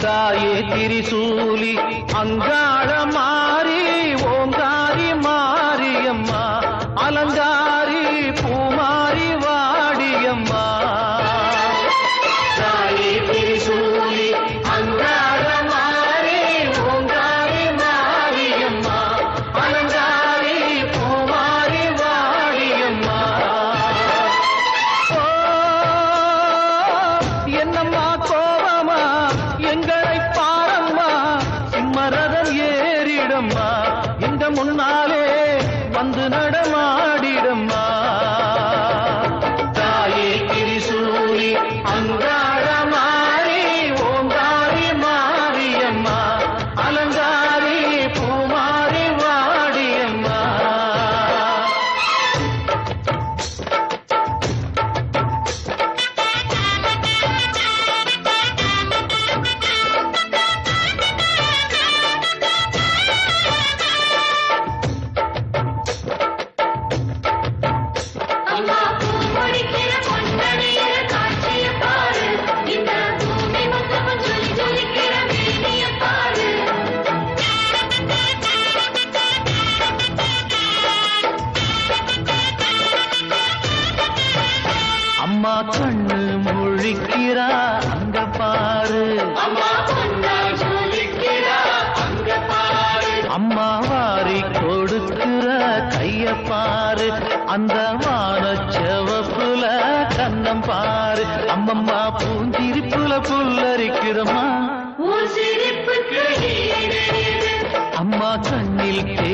தாயே திரிசூலி அங்காள மாறி ஓங்காரி மாரியம்மா அலங்காரி பூமாரி வாடியம்மா தாயே திரிசூலி அங்காள மாறி ஓங்காரி மாரியம்மா அலங்காரி பூமாரி வாடியம்மா ஓ, என்னம்மா கோபமா எங்களை பாரம்மா சிம்மரதம் ஏறிடம்மா இந்த முன்னாலே வந்து நடமாடிடம்மா தாயே திரிசூலி அங்காள மாறி ஓங்காரி மாரியம்மா அலங்காரி பூமாரி வாடியம்மா அம்மா பூ முடிக்கிற பொன்னணியில காட்சிய பாரு இந்த பூமி மொத்தமும் ஜொலி ஜொலிக்கிற மேனிய பாரு அம்மா கண்ணு முழிக்கிறா அங்க பாரு அம்மா பொன்னா ஜொலிக்கிறா அங்க பாரு அம்மா வாரி கொடுக்கிற கைய பாரு அந்த வான செவப்புல கண்ணம் பாரு அம்மம்மா பூஞ்சிரிப்புல புல்லரிக்கிறம்மா உன் சிரிப்புக்கு ஈடேது அம்மா கண்ணில்